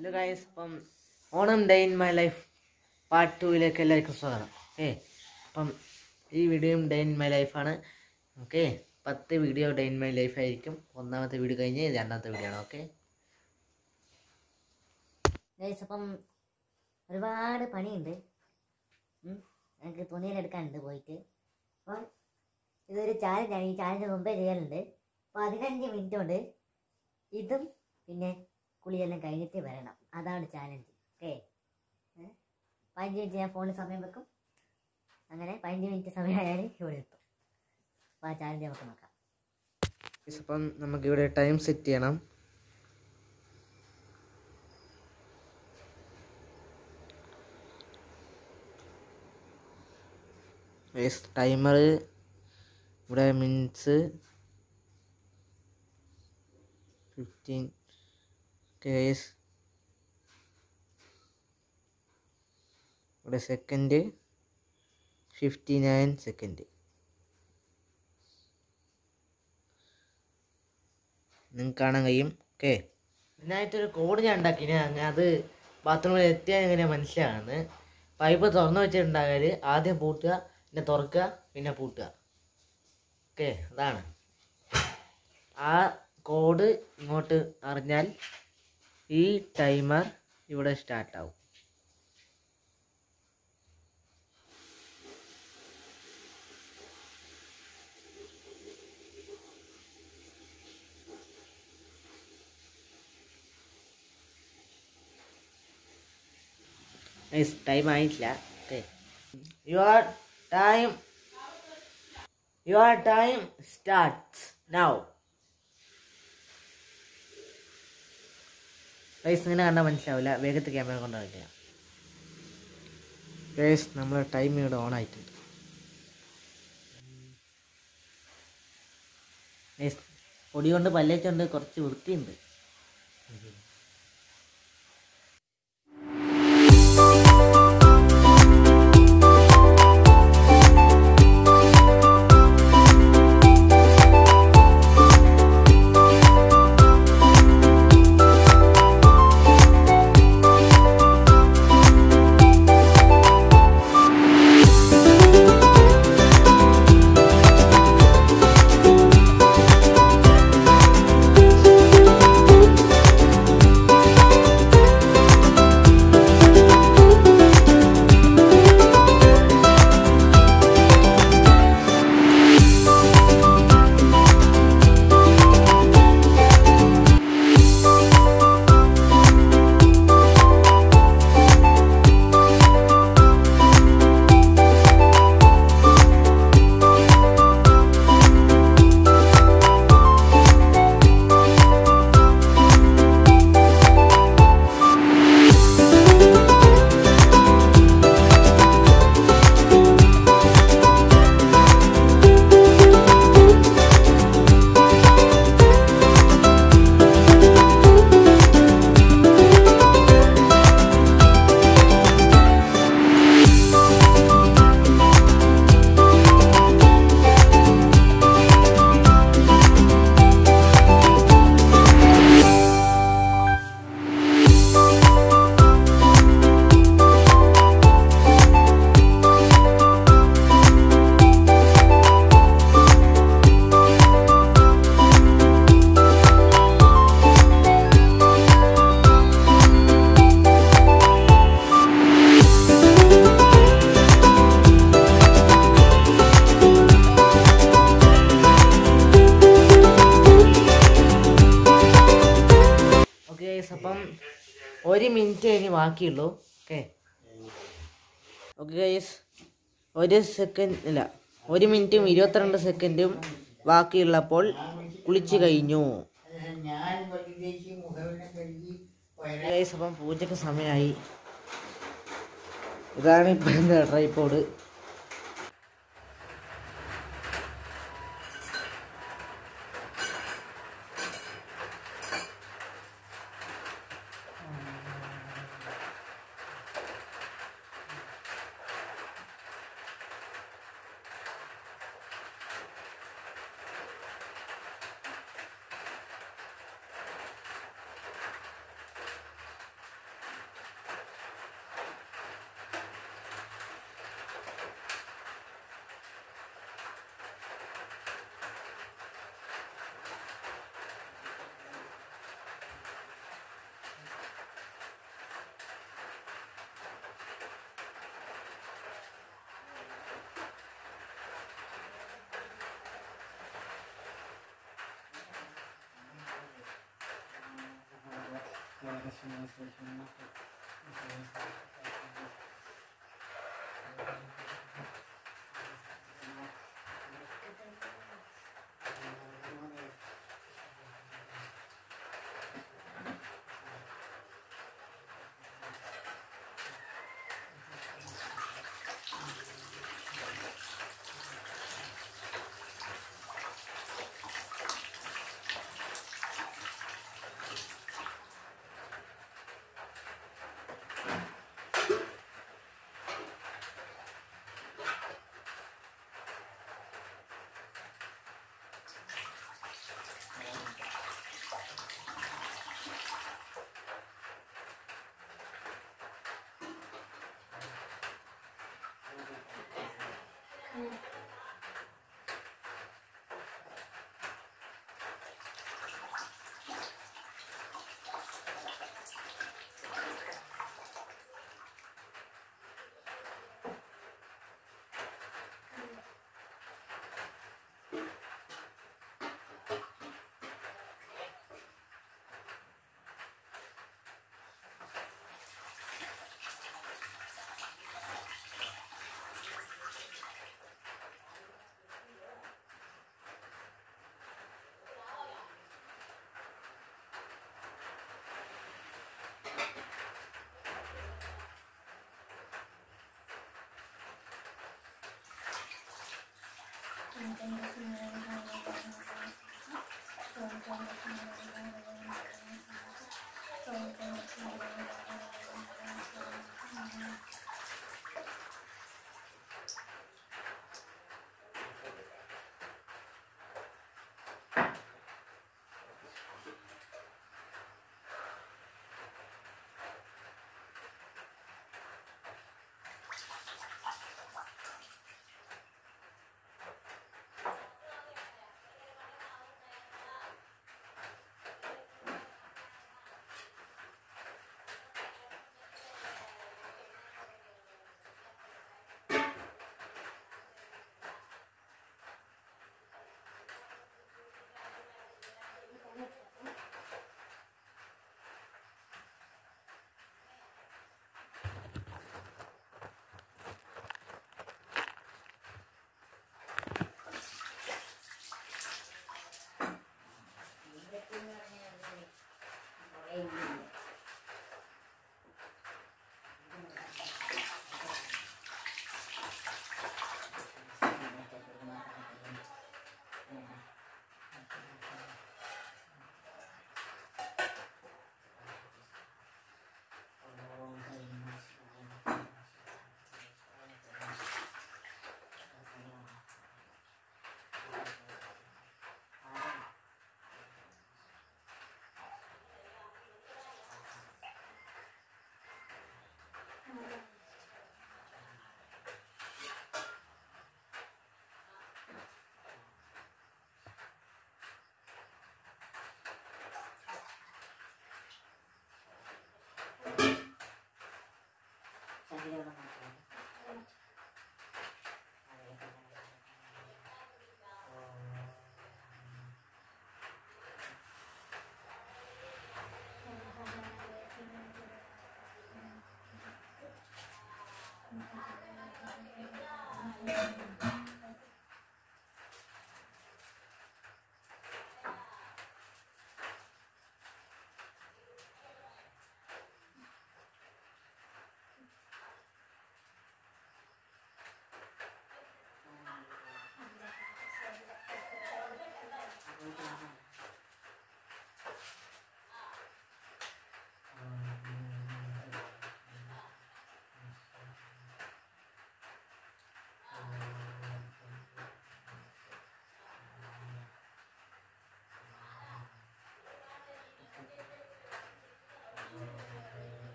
Hello guys അപ്പം Onam day in my life part ടൂവിലേക്ക് എല്ലാവർക്കും സ്വാഗതം ഓക്കെ അപ്പം ഈ വീഡിയോയും ഡേ ഇൻ മൈ ലൈഫാണ് ഓക്കെ പത്ത് video day in my life ആയിരിക്കും ഒന്നാമത്തെ വീഡിയോ കഴിഞ്ഞ് ഇത് രണ്ടാമത്തെ വീഡിയോ ആണ് ഓക്കെ ഗൈസ് അപ്പം ഒരുപാട് പണിയുണ്ട് ഉം. എനിക്ക് തുണിയിലെടുക്കാനുണ്ട് പോയിട്ട് അപ്പം ഇതൊരു ചാലഞ്ചാണ് ഈ ചാലഞ്ച് മുമ്പേ ചെയ്യലുണ്ട് പതിനഞ്ച് മിനിറ്റ് കൊണ്ട് ഇതും പിന്നെ കുളിയെല്ലാം കഴിഞ്ഞിട്ട് വരണം അതാണ് ചാലഞ്ച് ഓക്കെ പതിനഞ്ച് മിനിറ്റ് ഞാൻ ഫോണിൽ സമയം വെക്കും അങ്ങനെ പതിനഞ്ച് മിനിറ്റ് സമയമായാൽ ഇവിടെ എത്തും അപ്പോൾ ആ ചാലഞ്ച് നമുക്ക് നോക്കാം Guys, അപ്പം നമുക്കിവിടെ ടൈം സെറ്റ് ചെയ്യണം ടൈമർ ഇവിടെ മിനിറ്റ്സ് ഫിഫ്റ്റീൻ കേസ് ഇവിടെ സെക്കൻഡ് ഫിഫ്റ്റി നയൻ സെക്കൻഡ് നിങ്ങൾക്ക് കാണാൻ കഴിയും ഓക്കെ ഇതിനായിട്ടൊരു കോഡ് ഞാൻ ഉണ്ടാക്കിന് അങ്ങനെ അത് ബാത്റൂമിൽ എത്തിയാൽ എങ്ങനെ മനസ്സിലാകുന്നത് പൈപ്പ് തുറന്നു വെച്ചിട്ടുണ്ടായാൽ ആദ്യം പൂട്ടുക പിന്നെ തുറക്കുക പിന്നെ പൂട്ടുക ഓക്കെ അതാണ് ആ കോഡ് ഇങ്ങോട്ട് അറിഞ്ഞാൽ ഈ ടൈമർ ഇവിടെ സ്റ്റാർട്ടാവും ടൈം ആയിട്ടില്ല okay your time your time starts now guys ഇങ്ങനെ കണ്ടാൽ മനസ്സിലാവില്ല വേഗത്തിൽ ക്യാമറ കൊണ്ട് കളിക്കുക ഗൈസ് നമ്മളെ ടൈം ഇവിടെ ഓൺ ആയിട്ടുണ്ട് ഗൈസ് പൊടി കൊണ്ട് പല്ലേച്ചുകൊണ്ട് കുറച്ച് വൃത്തിയുണ്ട് ഓക്കെ ഗൈസ് അപ്പം ഒരു മിനിറ്റ് കഴിഞ്ഞ് ബാക്കിയുള്ളൂ ഓക്കെ ഓക്കെ ഗൈസ് ഒരു സെക്കൻഡ് ഇല്ല ഒരു മിനിറ്റും ഇരുപത്തിരണ്ട് സെക്കൻഡും ബാക്കിയുള്ളപ്പോൾ കുളിച്ച് കഴിഞ്ഞു ഗൈസ് അപ്പം പൂജയ്ക്ക് സമയമായി ഇതാണ് ഇപ്പം എൻ്റെ ട്രൈപ്പോഡ്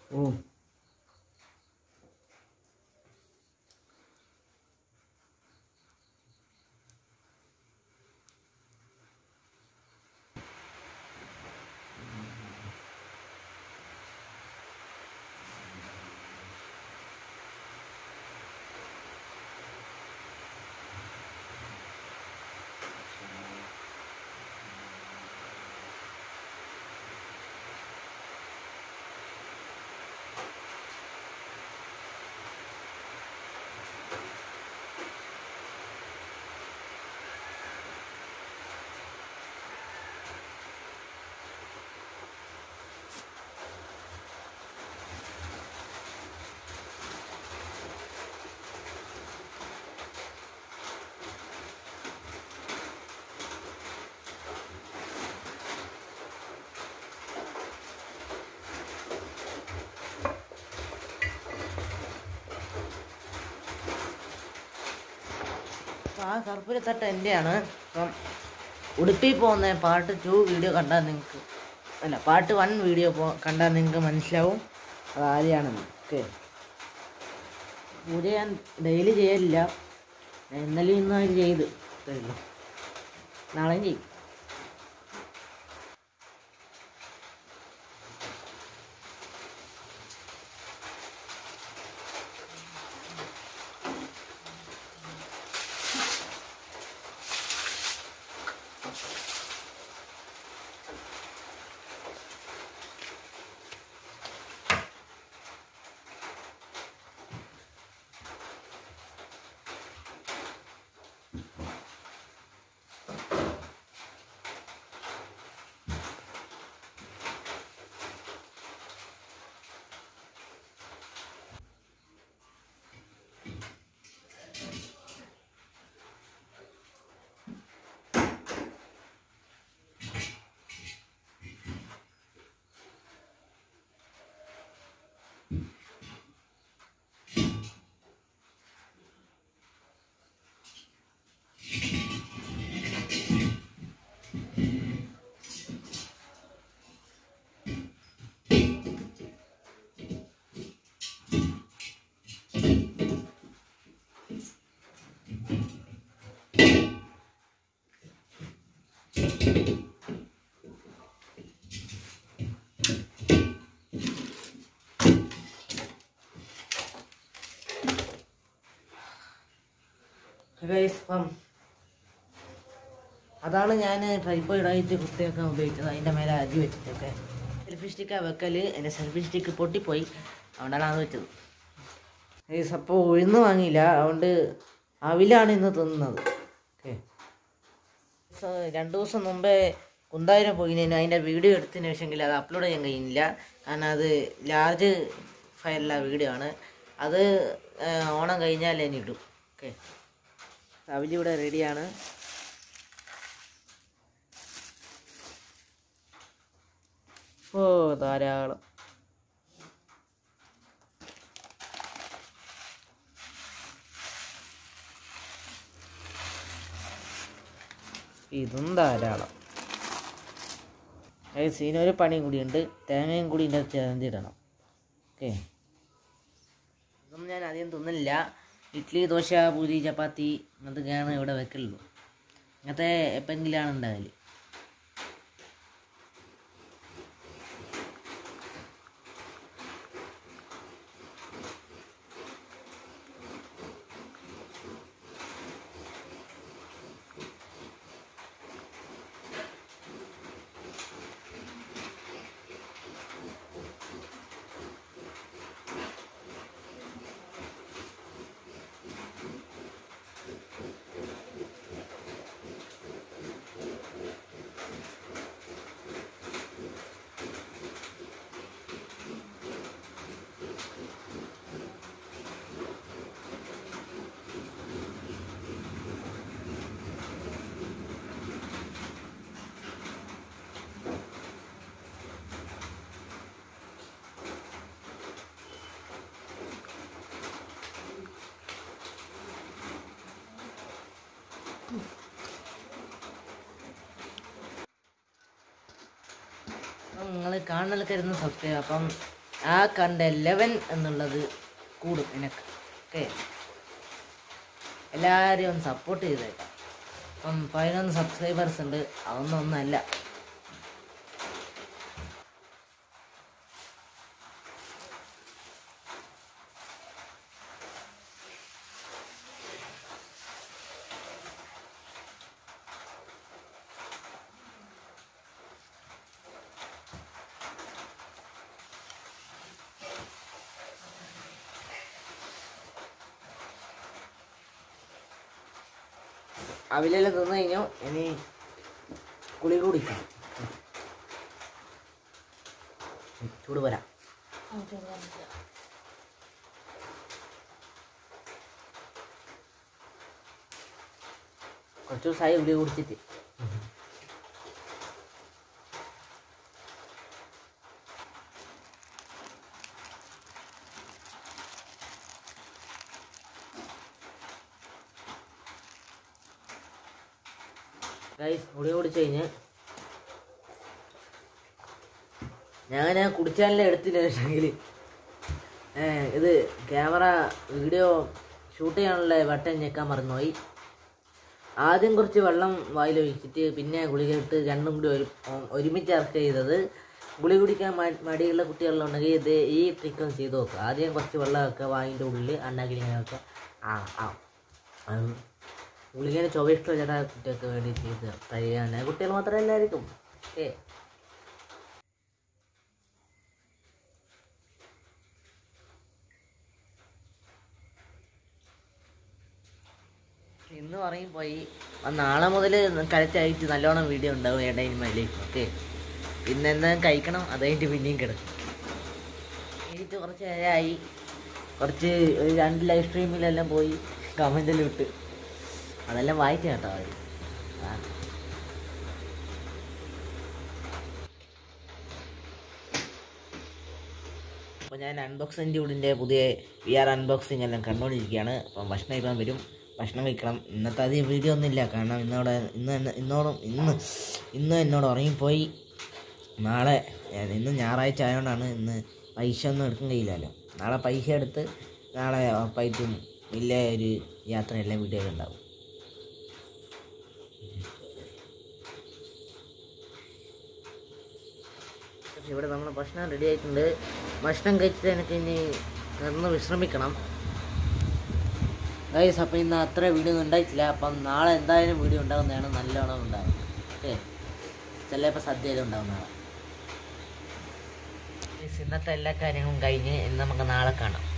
ഓ ആ കർപ്പൂരത്തട്ട എൻ്റെയാണ് അപ്പം ഉടുപ്പി പോകുന്ന പാർട്ട് ടു വീഡിയോ കണ്ടാൽ നിങ്ങൾക്ക് അല്ല പാർട്ട് വൺ വീഡിയോ പോ കണ്ടാൽ നിങ്ങൾക്ക് മനസ്സിലാവും അത് ആരെയാണെന്ന് ഓക്കെ പൂജ ഞാൻ ഡെയിലി ചെയ്യലില്ല ഞാൻ ഇന്നലെ ഇന്നും അത് ചെയ്ത് അത്രേ ഉള്ളൂ നാളെയും ചെയ്യും ഗൈസ് അപ്പം അതാണ് ഞാൻ ട്രൈപ്പോയിഡായിട്ട് കുത്തിയൊക്കെ ഉപയോഗിച്ചത് അതിൻ്റെ മേലെ അരി വെച്ചിട്ടൊക്കെ സെൽഫി സ്റ്റിക്കാണ് വെക്കൽ എൻ്റെ സെൽഫി സ്റ്റിക്ക് പൊട്ടിപ്പോയി അതുകൊണ്ടാണ് അത് വെച്ചത് ഗൈസ് അപ്പോൾ ഉഴുന്ന് വാങ്ങിയില്ല അതുകൊണ്ട് അവിലാണ് ഇന്ന് തിന്നുന്നത് ഓക്കെ രണ്ട് ദിവസം മുമ്പേ കുന്തായിരം പോയിന് അതിൻ്റെ വീഡിയോ എടുത്തതിന് ശേഷമെങ്കിൽ അത് അപ്ലോഡ് ചെയ്യാൻ കഴിയുന്നില്ല കാരണം അത് ലാർജ് ഫയലുള്ള വീഡിയോ ആണ് അത് ആ, ഓണം കഴിഞ്ഞാൽ ഇനി ഇടും ഓക്കെ അവലിവിടെ റെഡിയാണ് ഓ ധാരാളം ഇതും ധാരാളം സീനൊരു പണിയും കൂടിയുണ്ട് തേങ്ങയും കൂടി ഇതിൻ്റെ ചേർന്നിടണം ഓക്കെ ഇതൊന്നും ഞാൻ അധികം തിന്നില്ല ഇഡ്ഡലി ദോശ പൂരി ചപ്പാത്തി അങ്ങനത്തൊക്കെയാണ് ഇവിടെ വെക്കലുള്ളൂ അങ്ങനത്തെ എപ്പെങ്കിലാണ് ഉണ്ടാകല് നിങ്ങൾ കാണലൊക്കെ ഇരുന്ന് സബ്സ്ക്രൈബ് അപ്പം ആ കണ്ട ലെവൻ എന്നുള്ളത് കൂടും എനിക്ക് ഓക്കെ എല്ലാവരെയും ഒന്ന് സപ്പോർട്ട് ചെയ്തേക്കാം അപ്പം പതിനൊന്ന് സബ്സ്ക്രൈബേഴ്സ് ഉണ്ട് അതൊന്നും ഒന്നല്ല അവിലെല്ലാം തിന്നു കഴിഞ്ഞു ഇനി കുളി കുടിക്കാം ചൂട് പോരാ കുറച്ച് ദിവസമായി ഗുളിക കുടിച്ചിട്ട് ഗൈസ് ഗുളിക കുടിച്ചു കഴിഞ്ഞ് ഞാൻ ഞാൻ കുടിച്ചാലേ എടുത്തില്ലെങ്കിൽ ഇത് ക്യാമറ വീഡിയോ ഷൂട്ട് ചെയ്യാനുള്ള ബട്ടൺ ഞെക്കാൻ മറന്നുപോയി ആദ്യം കുറച്ച് വെള്ളം വായിൽ ഒഴിച്ചിട്ട് പിന്നെ ഗുളിക ഇട്ട് രണ്ടും കൂടി ഒരു ഒരുമിച്ച് ഇറക്കുക ചെയ്തത് ഗുളിക കുടിക്കാൻ മ- മടിയുള്ള കുട്ടികളുണ്ടെങ്കിൽ ഇത് ഈ ട്രിക്ക് ഒന്ന് ചെയ്ത് നോക്കുക ആദ്യം കുറച്ച് വെള്ളം വെക്കുക വായിൻ്റെ ഉള്ളിൽ അണ്ണാക്കിൽ ഇങ്ങനെ വെക്കുക ആ ആ അത് ഗുളികേനെ ചൊവ്വ ഇഷ്ടം ചേട്ടാ കുട്ടികൾക്ക് വേണ്ടി ചെയ്ത് ട്രൈ ചെയ്യാൻ കുട്ടികൾ മാത്രമല്ലായിരിക്കും ഓക്കെ ഇന്ന് പറയും പോയി ആ നാളെ മുതൽ കരച്ചായിട്ട് നല്ലോണം വീഡിയോ ഉണ്ടാവും ഇടയിൽ മലയും ഓക്കെ ഇന്ന് എന്തായാലും കഴിക്കണം അത് കഴിഞ്ഞിട്ട് പിന്നെയും കിടക്കും എനിക്ക് കുറച്ച് നേരമായി കുറച്ച് ഒരു രണ്ട് ലൈവ് സ്ട്രീമിലെല്ലാം പോയി കമൻറ്റെല്ലാം ഇട്ട് അതെല്ലാം വായിക്കാം കേട്ടോ അവർ ആ അപ്പോൾ ഞാൻ അൺബോക്സിൻ്റെ കൂടിൻ്റെ പുതിയ വി ആർ അൺബോക്സിങ് എല്ലാം കണ്ടുകൊണ്ടിരിക്കുകയാണ് അപ്പം ഭക്ഷണം കഴിക്കാൻ വരും ഭക്ഷണം കഴിക്കണം ഇന്നത്തെ അധികം വീഡിയോ ഒന്നുമില്ല കാരണം ഇന്നോടെ ഇന്ന് എന്നെ- ഇന്നോടും ഇന്ന് ഇന്ന് എന്നോട് ഉറങ്ങിപ്പോയി നാളെ ഏ, ഇന്ന് ഞായറാഴ്ച ആയതുകൊണ്ടാണ് ഇന്ന് പൈസ ഒന്നും എടുക്കാൻ കഴിയില്ലല്ലോ നാളെ പൈസ എടുത്ത് നാളെ ഉറപ്പായിട്ടും വലിയ ഒരു യാത്രയെല്ലാം വീഡിയോയിൽ ഉണ്ടാവും ഇവിടെ നമ്മൾ ഭക്ഷണം റെഡി ആയിട്ടുണ്ട് ഭക്ഷണം കഴിച്ചിട്ട് എനിക്ക് ഇനി കിടന്ന് വിശ്രമിക്കണം ഗൈസ് അപ്പം ഇന്ന് അത്ര വീഡിയോ ഒന്നും ഉണ്ടായിട്ടില്ല അപ്പം നാളെ എന്തായാലും വീഡിയോ ഉണ്ടാകുന്നതാണ് നല്ലോണം ഉണ്ടാകും ഓക്കെ ചിലപ്പോൾ സദ്യയിലും ഉണ്ടാവും നാളെ Guys, ഇന്നത്തെ എല്ലാ കാര്യങ്ങളും കഴിഞ്ഞ് ഇന്ന് നമുക്ക് നാളെ കാണാം